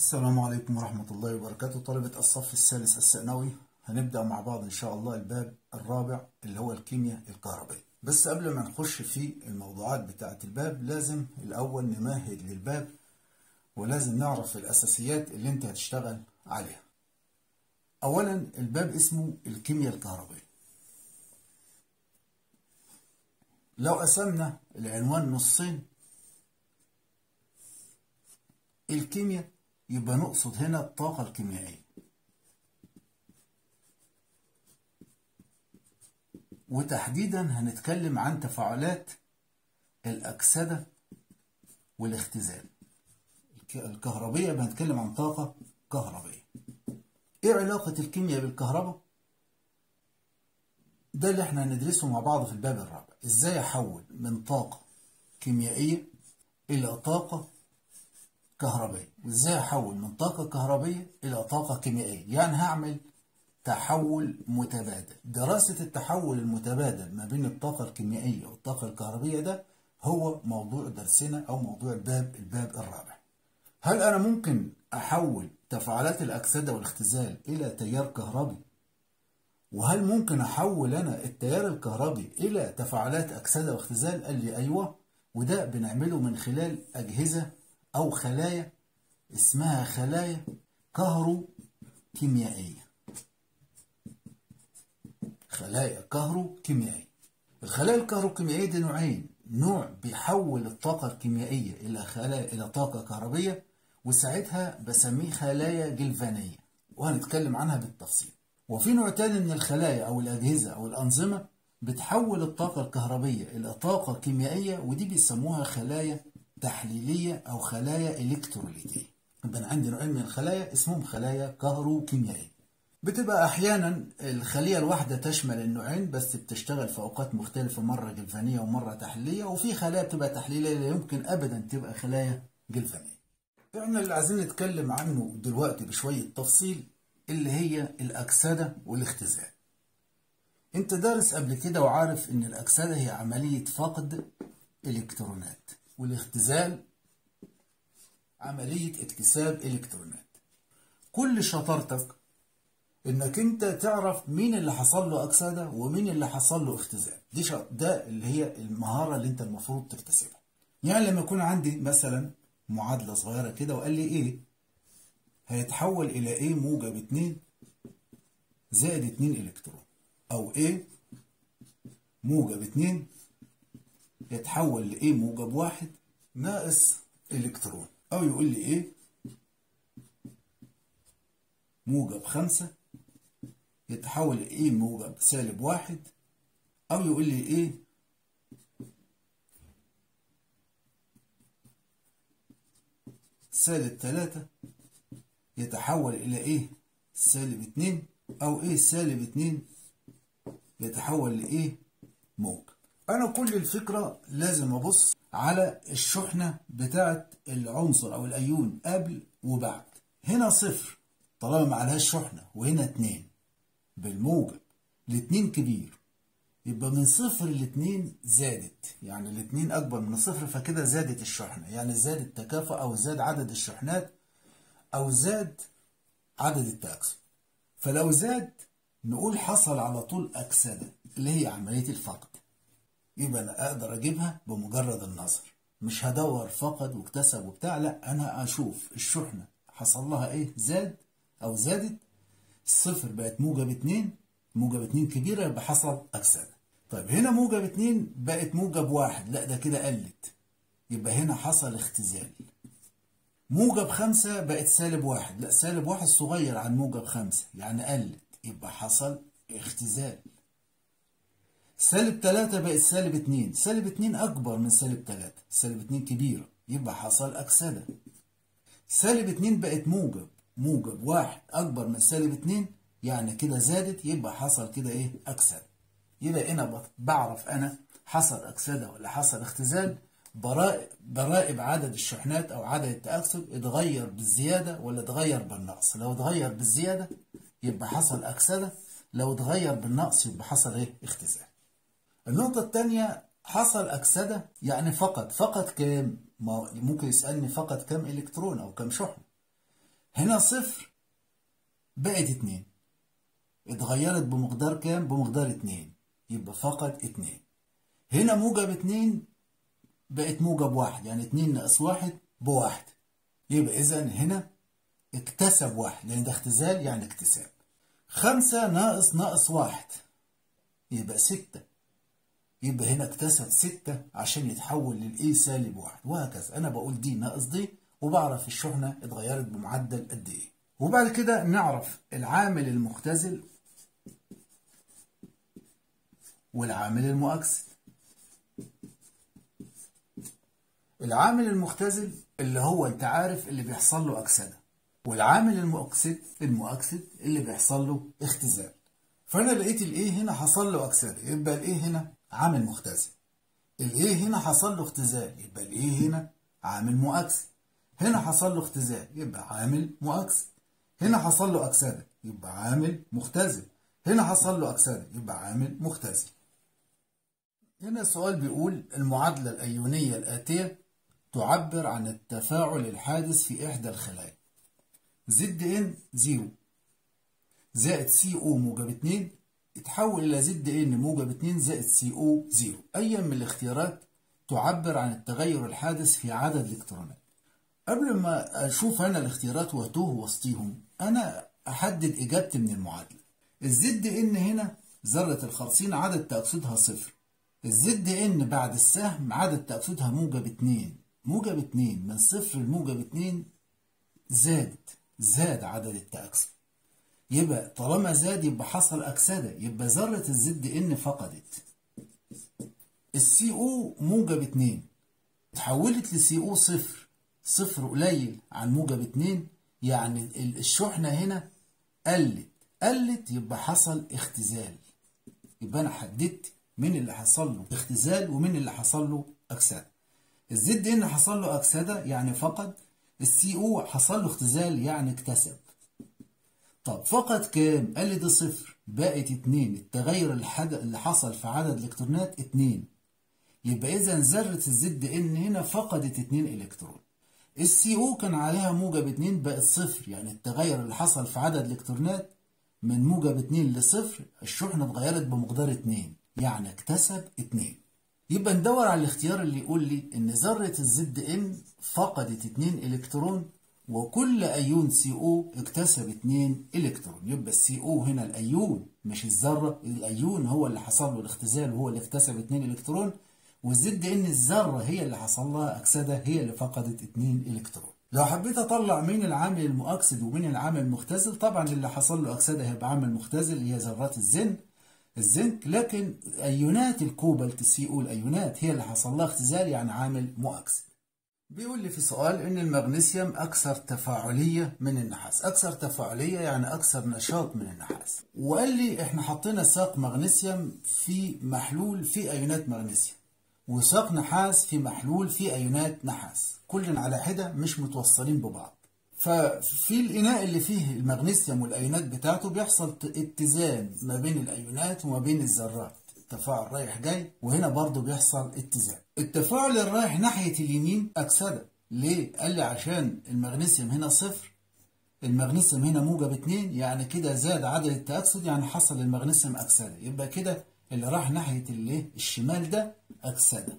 السلام عليكم ورحمة الله وبركاته طلبة الصف الثالث الثانوي هنبدأ مع بعض إن شاء الله الباب الرابع اللي هو الكيمياء الكهربائية بس قبل ما نخش في الموضوعات بتاعة الباب لازم الأول نمهد للباب ولازم نعرف الأساسيات اللي أنت هتشتغل عليها أولا الباب اسمه الكيمياء الكهربائية لو قسمنا العنوان نصين الكيمياء يبقى نقصد هنا الطاقة الكيميائية وتحديدا هنتكلم عن تفاعلات الأكسدة والاختزال الكهربية بنتكلم عن طاقة كهربية ايه علاقة الكيمياء بالكهرباء ده اللي احنا هندرسه مع بعض في الباب الرابع ازاي احول من طاقة كيميائية الى طاقة كهربائية وازاي احول من طاقة كهربية الى طاقة كيميائية يعني هعمل تحول متبادل دراسة التحول المتبادل ما بين الطاقة الكيميائية والطاقة الكهربية ده هو موضوع درسنا او موضوع الباب الباب الرابع هل انا ممكن احول تفاعلات الاكسدة والاختزال الى تيار كهربي وهل ممكن احول انا التيار الكهربي الى تفاعلات اكسدة واختزال قال لي ايوه وده بنعمله من خلال اجهزة او خلايا اسمها خلايا كهروكيميائية خلايا كهروكيميائية الخلايا الكهروكيميائية دي نوعين نوع بيحول الطاقة الكيميائية إلى خلايا إلى طاقة كهربية وساعتها بسميه خلايا جلفانية وهنتكلم عنها بالتفصيل وفي نوع تاني من الخلايا أو الأجهزة أو الأنظمة بتحول الطاقة الكهربية إلى طاقة كيميائية ودي بيسموها خلايا تحليلية أو خلايا إلكتروليتية يبقى عندي نوعين من الخلايا اسمهم خلايا كهروكيميائية بتبقى أحيانا الخلية الواحدة تشمل النوعين بس بتشتغل في أوقات مختلفة مرة جلفانية ومرة تحليلية وفي خلايا بتبقى تحليلية لا يمكن أبدا تبقى خلايا جلفانية احنا اللي عايزين نتكلم عنه دلوقتي بشوية تفصيل اللي هي الأكسدة والاختزال انت دارس قبل كده وعارف ان الأكسدة هي عملية فقد إلكترونات والاختزال عملية اكتساب إلكترونات كل شطارتك انك انت تعرف مين اللي حصل له اكسده ومين اللي حصل له اختزال دي شا... ده اللي هي المهاره اللي انت المفروض تكتسبها يعني لما يكون عندي مثلا معادله صغيره كده وقال لي ايه هيتحول الى ايه موجب 2 زائد 2 الكترون او ايه موجب 2 يتحول لايه موجب 1 ناقص الكترون او يقول لي ايه موجب 5 يتحول لإيه موجب سالب واحد أو يقول لي إيه سالب تلاتة يتحول إلى إيه سالب اتنين أو إيه سالب اتنين يتحول لإيه موجب أنا كل الفكرة لازم أبص على الشحنة بتاعة العنصر أو الأيون قبل وبعد هنا صفر طالما ما عليهاش شحنة وهنا اتنين بالموجب الاتنين كبير يبقى من صفر لاتنين زادت يعني الاتنين أكبر من الصفر فكده زادت الشحنة يعني زاد التكافؤ أو زاد عدد الشحنات أو زاد عدد التأكسد فلو زاد نقول حصل على طول أكسدة اللي هي عملية الفقد يبقى أنا أقدر أجيبها بمجرد النظر مش هدور فقد واكتسب وبتاع لا أنا أشوف الشحنة حصل لها إيه زاد أو زادت الصفر بقت موجب اتنين موجب اتنين كبيرة يبقى حصل أكسدة طيب هنا موجب اتنين بقت موجب واحد لا ده كده قلت يبقى هنا حصل اختزال موجب خمسة بقت سالب واحد لا سالب واحد صغير عن موجب خمسة يعني قلت يبقى حصل اختزال سالب تلاتة بقت سالب اتنين سالب اتنين أكبر من سالب تلاتة سالب اتنين كبيرة يبقى حصل أكسدة سالب اتنين بقت موجب موجب واحد أكبر من سالب اتنين يعني كده زادت يبقى حصل كده إيه أكسدة يبقى هنا بعرف أنا حصل أكسدة ولا حصل اختزال براقب, براقب عدد الشحنات أو عدد التأكسد اتغير بالزيادة ولا اتغير بالنقص لو اتغير بالزيادة يبقى حصل أكسدة لو اتغير بالنقص يبقى حصل إيه اختزال النقطة الثانية حصل أكسدة يعني فقط فقط كام ممكن يسألني فقط كم إلكترون أو كم شحنة هنا صفر بقت اتنين اتغيرت بمقدار كام بمقدار اتنين يبقى فقط اتنين هنا موجب اتنين بقت موجب واحد يعني اتنين ناقص واحد بواحد يبقى اذا هنا اكتسب واحد لان ده اختزال يعني اكتساب خمسة ناقص ناقص واحد يبقى ستة يبقى هنا اكتسب ستة عشان يتحول للايه سالب واحد وهكذا انا بقول دي ناقص دي وبعرف الشحنة اتغيرت بمعدل قد ايه وبعد كده نعرف العامل المختزل والعامل المؤكسد العامل المختزل اللي هو انت عارف اللي بيحصل له اكسده والعامل المؤكسد المؤكسد اللي بيحصل له اختزال فانا لقيت الايه هنا حصل له اكسده يبقى الايه هنا عامل مختزل الايه هنا حصل له اختزال يبقى الايه هنا عامل مؤكسد هنا حصل له اختزال يبقى عامل مؤكسد هنا حصل له اكسده يبقى عامل مختزل هنا حصل له اكسده يبقى عامل مختزل هنا السؤال بيقول المعادلة الأيونية الآتية تعبر عن التفاعل الحادث في إحدى الخلايا زد ان زيرو زائد سي او موجب 2 يتحول إلى زد ان موجب 2 زائد سي او زيرو أي من الاختيارات تعبر عن التغير الحادث في عدد الإلكترونات قبل ما أشوف أنا الاختيارات وأتوه وسطيهم أنا أحدد إجابتي من المعادلة الزد ان هنا ذرة الخرسين عدد تأكسدها صفر الزد ان بعد السهم عدد تأكسدها موجب 2 موجب 2 من صفر لموجب 2 زادت زاد عدد التأكسد يبقى طالما زاد يبقى حصل أكسدة يبقى ذرة الزد ان فقدت السي او موجب 2 اتحولت لسي او صفر صفر قليل عن موجب 2 يعني الشحنة هنا قلت قلت يبقى حصل اختزال يبقى أنا حددت مين اللي حصل له اختزال ومين اللي حصل له أكسدة الزد ان حصل له أكسدة يعني فقد السي او حصل له اختزال يعني اكتسب طب فقد كام قال لي ده صفر بقت اتنين التغير الحد... اللي حصل في عدد الالكترونات اتنين يبقى اذا ذرة الزد ان هنا فقدت اتنين الكترون السي او كان عليها موجب اتنين بقت صفر يعني التغير اللي حصل في عدد الالكترونات من موجب اتنين لصفر الشحنة اتغيرت بمقدار اتنين يعني اكتسب اتنين يبقى ندور على الاختيار اللي يقول لي ان ذرة الزد ان فقدت اتنين الكترون وكل ايون سي او اكتسب اتنين الكترون يبقى السي او هنا الايون مش الذرة الايون هو اللي حصل له الاختزال وهو اللي اكتسب اتنين الكترون والزد ان الذرة هي اللي حصل لها اكسدة هي اللي فقدت اتنين الكترون لو حبيت اطلع مين العامل المؤكسد ومين العامل المختزل طبعا اللي حصل له اكسدة هيبقى عامل مختزل هي ذرات الزنك الزنك لكن ايونات الكوبالت سي او الايونات هي اللي حصل لها اختزال يعني عامل مؤكسد بيقول لي في سؤال ان المغنيسيوم اكثر تفاعليه من النحاس اكثر تفاعليه يعني اكثر نشاط من النحاس وقال لي احنا حطينا ساق مغنيسيوم في محلول في ايونات مغنيسيوم وساق نحاس في محلول في ايونات نحاس كل على حده مش متوصلين ببعض ففي الإناء اللي فيه المغنيسيوم والأيونات بتاعته بيحصل اتزان ما بين الأيونات وما بين الذرات تفاعل رايح جاي وهنا برضو بيحصل اتزان التفاعل الرايح ناحية اليمين أكسدة ليه؟ قال لي عشان المغنيسيوم هنا صفر المغنيسيوم هنا موجب اتنين يعني كده زاد عدد التأكسد يعني حصل المغنيسيوم أكسدة يبقى كده اللي راح ناحية الايه الشمال ده أكسدة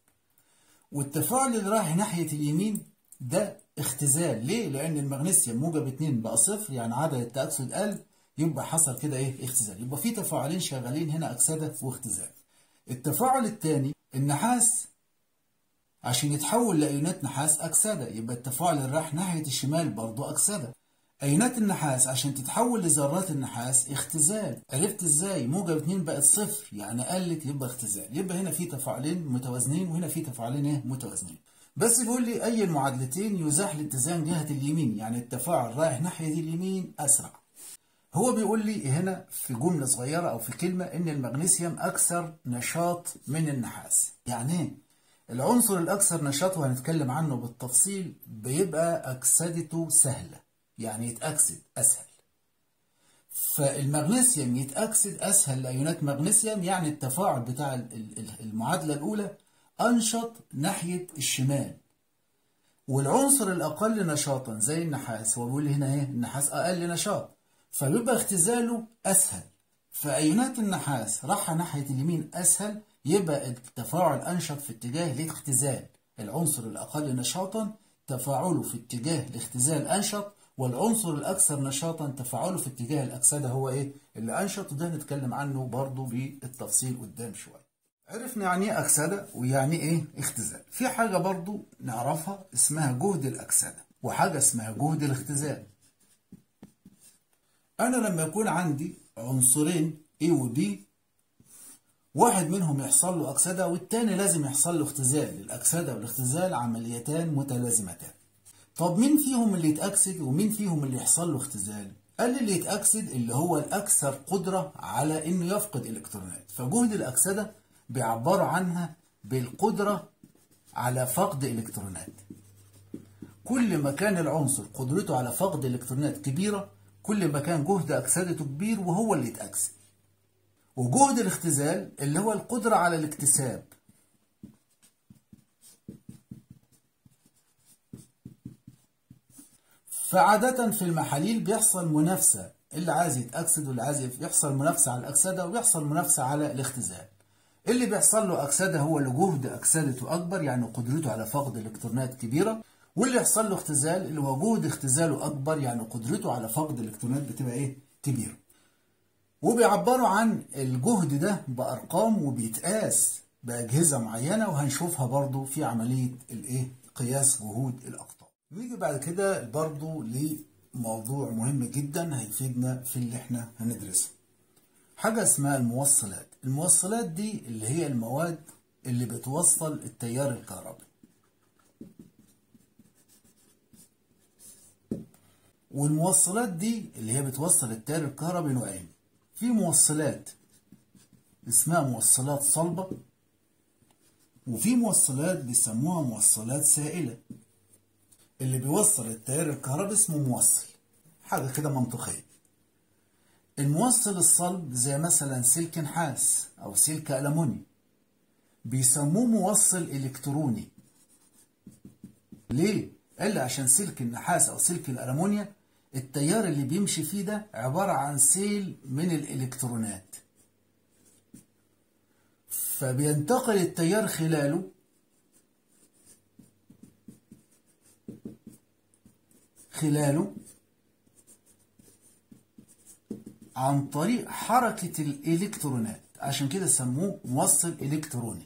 والتفاعل اللي راح ناحية اليمين ده اختزال ليه؟ لأن المغنيسيوم موجب 2 بقى صفر يعني عدد التأكسد قل يبقى حصل كده ايه؟ اختزال يبقى في تفاعلين شغالين هنا أكسدة واختزال. التفاعل الثاني النحاس عشان يتحول لأيونات نحاس أكسدة يبقى التفاعل اللي راح ناحية الشمال برضه أكسدة. أيونات النحاس عشان تتحول لذرات النحاس اختزال عرفت ازاي موجب 2 بقت صفر يعني قلت يبقى اختزال يبقى هنا في تفاعلين متوازنين وهنا في تفاعلين ايه متوازنين بس بيقول لي أي المعادلتين يزاح الاتزان جهة اليمين يعني التفاعل رايح ناحية اليمين أسرع هو بيقول لي هنا في جملة صغيرة أو في كلمة إن المغنيسيوم أكثر نشاط من النحاس يعني إيه؟ العنصر الأكثر نشاط وهنتكلم عنه بالتفصيل بيبقى أكسدته سهلة يعني يتأكسد أسهل فالمغنيسيوم يتأكسد أسهل لأيونات مغنيسيوم يعني التفاعل بتاع المعادلة الأولى أنشط ناحية الشمال والعنصر الأقل نشاطا زي النحاس هو بيقول هنا ايه النحاس أقل نشاط فبيبقى اختزاله أسهل فأيونات النحاس راح ناحية اليمين أسهل يبقى التفاعل أنشط في اتجاه الاختزال العنصر الأقل نشاطا تفاعله في اتجاه الاختزال أنشط والعنصر الأكثر نشاطا تفاعله في اتجاه الأكسدة هو إيه؟ اللي أنشط وده نتكلم عنه برضه بالتفصيل قدام شوية. عرفنا يعني إيه أكسدة ويعني إيه اختزال. في حاجة برضه نعرفها اسمها جهد الأكسدة وحاجة اسمها جهد الاختزال. أنا لما يكون عندي عنصرين A و B واحد منهم يحصل له أكسدة والتاني لازم يحصل له اختزال الأكسدة والاختزال عمليتان متلازمتان طب مين فيهم اللي يتأكسد ومين فيهم اللي يحصل له اختزال قال لي اللي يتأكسد اللي هو الأكثر قدرة على إنه يفقد إلكترونات فجهد الأكسدة بيعبروا عنها بالقدرة على فقد إلكترونات كل ما كان العنصر قدرته على فقد إلكترونات كبيرة كل ما كان جهد أكسدته كبير وهو اللي يتأكسد وجهد الاختزال اللي هو القدرة على الاكتساب فعادة في المحاليل بيحصل منافسة اللي عايز يتأكسد واللي عايز يحصل منافسة على الأكسدة وبيحصل منافسة على الاختزال اللي بيحصل له أكسدة هو اللي جهد أكسدته أكبر يعني قدرته على فقد إلكترونات كبيرة واللي يحصل له اختزال اللي هو جهد اختزاله أكبر يعني قدرته على فقد الإلكترونات بتبقى إيه كبيرة وبيعبروا عن الجهد ده بأرقام وبيتقاس بأجهزة معينة وهنشوفها برضو في عملية الإيه قياس جهود الأقطاب نيجي بعد كده برضو لموضوع مهم جدا هيفيدنا في اللي احنا هندرسه حاجة اسمها الموصلات الموصلات دي اللي هي المواد اللي بتوصل التيار الكهربي والموصلات دي اللي هي بتوصل التيار الكهربي نوعين في موصلات اسمها موصلات صلبة وفي موصلات بيسموها موصلات سائلة اللي بيوصل التيار الكهربي اسمه موصل حاجة كده منطقية الموصل الصلب زي مثلا سلك نحاس أو سلك ألموني بيسموه موصل إلكتروني ليه؟ قال لي عشان سلك النحاس أو سلك الألمونيا التيار اللي بيمشي فيه ده عبارة عن سيل من الإلكترونات فبينتقل التيار خلاله خلاله عن طريق حركة الإلكترونات عشان كده سموه موصل إلكتروني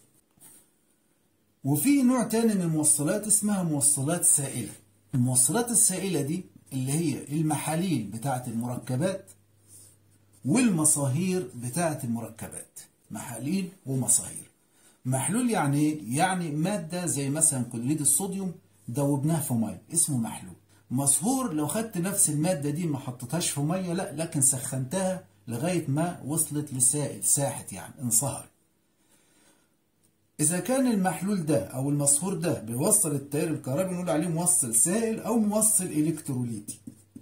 وفي نوع تاني من الموصلات اسمها موصلات سائلة الموصلات السائلة دي اللي هي المحاليل بتاعة المركبات والمصاهير بتاعة المركبات محاليل ومصاهير محلول يعني ايه؟ يعني مادة زي مثلا كلوريد الصوديوم دوبناه في ميه اسمه محلول مصهور لو خدت نفس المادة دي ما حطيتهاش في ميه لا لكن سخنتها لغاية ما وصلت لسائل ساحت يعني انصهر إذا كان المحلول ده أو المصهور ده بيوصل التيار الكهربي نقول عليه موصل سائل أو موصل إلكتروليتي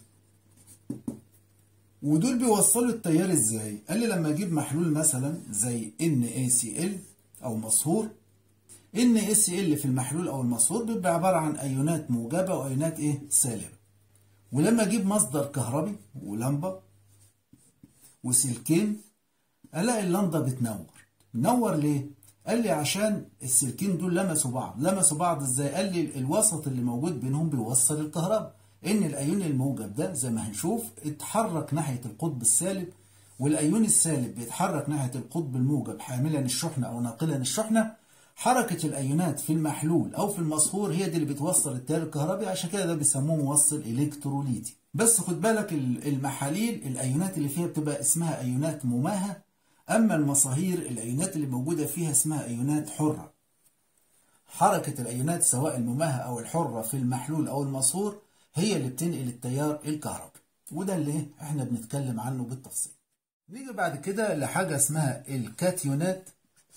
ودول بيوصلوا التيار إزاي؟ قال لي لما أجيب محلول مثلا زي NaCl أو مصهور NaCl في المحلول أو المصهور بيبقى عبارة عن أيونات موجبة وأيونات إيه؟ سالبة ولما أجيب مصدر كهربي ولمبة وسلكين ألاقي اللمبة بتنور نور ليه؟ قال لي عشان السلكين دول لمسوا بعض لمسوا بعض ازاي قال لي الوسط اللي موجود بينهم بيوصل الكهرباء ان الايون الموجب ده زي ما هنشوف اتحرك ناحيه القطب السالب والايون السالب بيتحرك ناحيه القطب الموجب حاملا الشحنه او ناقلا الشحنه حركه الايونات في المحلول او في المصهور هي دي اللي بتوصل التيار الكهربي عشان كده ده بيسموه موصل الكتروليتي بس خد بالك المحاليل الايونات اللي فيها بتبقى اسمها ايونات مماهه أما المصاهير الأيونات اللي موجودة فيها اسمها أيونات حرة حركة الأيونات سواء المماهة أو الحرة في المحلول أو المصهور هي اللي بتنقل التيار الكهربي وده اللي احنا بنتكلم عنه بالتفصيل نيجي بعد كده لحاجة اسمها الكاتيونات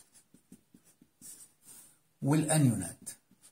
والأنيونات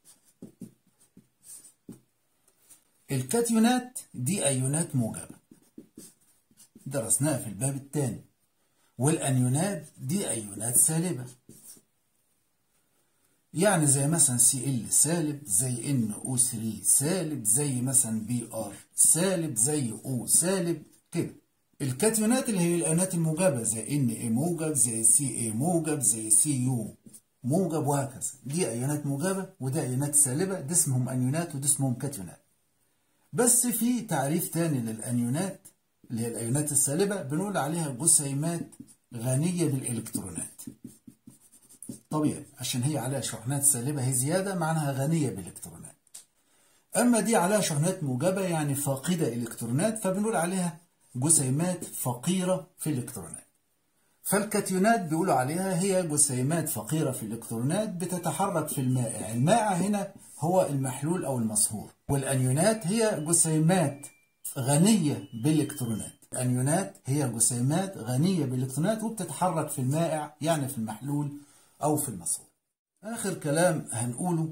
الكاتيونات دي أيونات موجبة درسناها في الباب الثاني والأنيونات دي أيونات سالبة يعني زي مثلا سي ال سالب زي ان او 3 سالب زي مثلا بي ار سالب زي او سالب كده الكاتيونات اللي هي الايونات الموجبه زي ان اي موجب زي سي اي موجب زي سي يو موجب وهكذا دي ايونات موجبه وده ايونات سالبه ده اسمهم انيونات وده اسمهم كاتيونات بس في تعريف تاني للانيونات اللي هي الايونات السالبه بنقول عليها جسيمات غنيه بالالكترونات طبيعي عشان هي عليها شحنات سالبه هي زياده معناها غنيه بالالكترونات اما دي عليها شحنات موجبه يعني فاقده الكترونات فبنقول عليها جسيمات فقيره في الالكترونات فالكاتيونات بيقولوا عليها هي جسيمات فقيرة في الإلكترونات بتتحرك في المائع المائع هنا هو المحلول أو المصهور والأنيونات هي جسيمات غنية بالإلكترونات الأنيونات هي جسيمات غنية بالإلكترونات وبتتحرك في المائع يعني في المحلول أو في المصهور آخر كلام هنقوله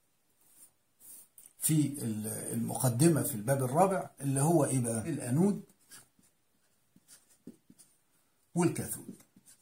في المقدمة في الباب الرابع اللي هو إيه بقى الأنود والكاثود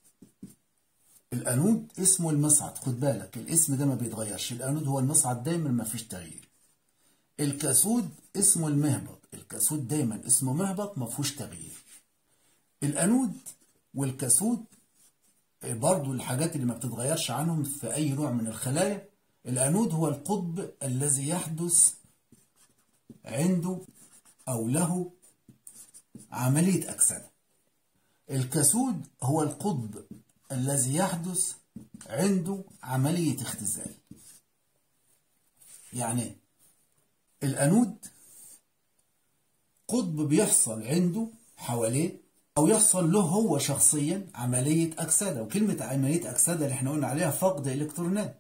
الانود اسمه المصعد خد بالك الاسم ده ما بيتغيرش الانود هو المصعد دايما ما فيش تغيير الكاثود اسمه المهبط الكاثود دايما اسمه مهبط ما فيهوش تغيير الانود والكاثود برضو الحاجات اللي ما بتتغيرش عنهم في اي نوع من الخلايا الانود هو القطب الذي يحدث عنده او له عمليه اكسده الكاثود هو القطب الذي يحدث عنده عملية اختزال يعني الأنود قطب بيحصل عنده حواليه أو يحصل له هو شخصيا عملية أكسدة وكلمة عملية أكسدة اللي احنا قلنا عليها فقد إلكترونات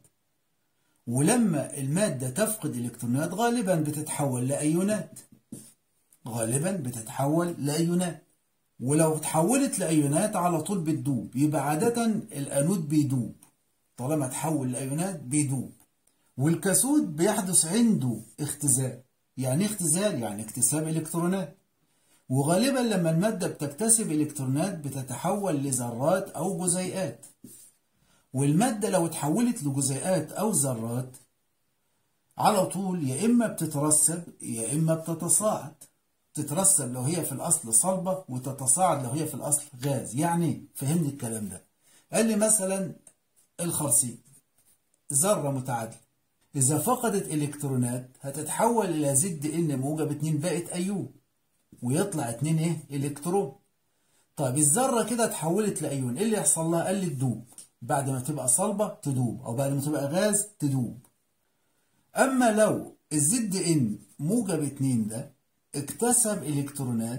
ولما المادة تفقد إلكترونات غالبا بتتحول لأيونات غالبا بتتحول لأيونات ولو تحولت لأيونات على طول بتدوب يبقى عادة الأنود بيدوب طالما تحول لأيونات بيدوب والكاثود بيحدث عنده اختزال يعني اختزال يعني اكتساب إلكترونات وغالبا لما المادة بتكتسب إلكترونات بتتحول لذرات أو جزيئات والمادة لو اتحولت لجزيئات أو ذرات على طول يا إما بتترسب يا إما بتتصاعد تترسب لو هي في الأصل صلبة وتتصاعد لو هي في الأصل غاز يعني فهمني الكلام ده قال لي مثلا الخرسين ذرة متعادلة إذا فقدت إلكترونات هتتحول إلى زد إن موجب 2 بقت أيون ويطلع 2 إيه إلكترون طيب الذرة كده اتحولت لأيون إيه اللي يحصل لها قال لي تدوب بعد ما تبقى صلبة تدوب أو بعد ما تبقى غاز تدوب أما لو الزد إن موجب 2 ده اكتسب الكترونات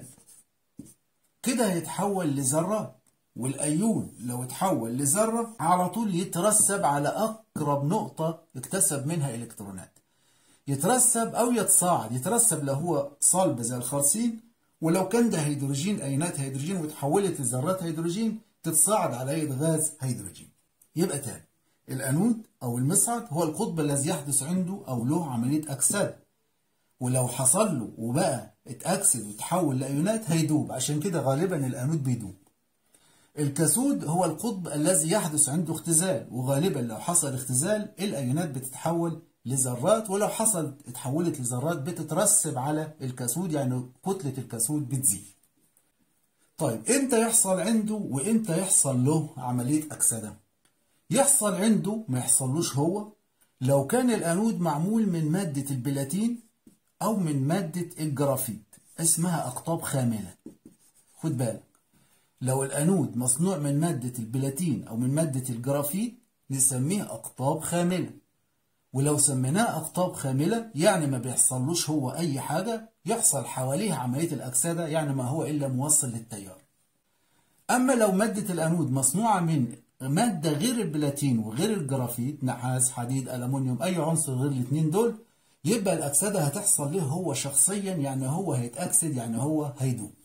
كده هيتحول لذرات والايون لو اتحول لذره على طول يترسب على اقرب نقطه اكتسب منها الكترونات يترسب او يتصاعد يترسب لو هو صلب زي الخرسين ولو كان ده هيدروجين ايونات هيدروجين وتحولت لذرات هيدروجين تتصاعد على اي غاز هيدروجين يبقى تاني الانود او المصعد هو القطب الذي يحدث عنده او له عمليه اكسده ولو حصل له وبقى اتأكسد وتحول لأيونات هيدوب عشان كده غالبا الأنود بيدوب الكاثود هو القطب الذي يحدث عنده اختزال وغالبا لو حصل اختزال الأيونات بتتحول لذرات ولو حصل اتحولت لذرات بتترسب على الكاثود يعني كتلة الكاثود بتزيد طيب امتى يحصل عنده وامتى يحصل له عملية أكسدة يحصل عنده ما يحصلوش هو لو كان الأنود معمول من مادة البلاتين أو من مادة الجرافيت اسمها أقطاب خاملة خد بالك لو الأنود مصنوع من مادة البلاتين أو من مادة الجرافيت نسميه أقطاب خاملة ولو سميناه أقطاب خاملة يعني ما بيحصلوش هو أي حاجة يحصل حواليه عملية الأكسدة يعني ما هو إلا موصل للتيار أما لو مادة الأنود مصنوعة من مادة غير البلاتين وغير الجرافيت نحاس حديد ألمنيوم أي عنصر غير الاثنين دول يبقى الأكسدة هتحصل له هو شخصيا يعني هو هيتأكسد يعني هو هيدوب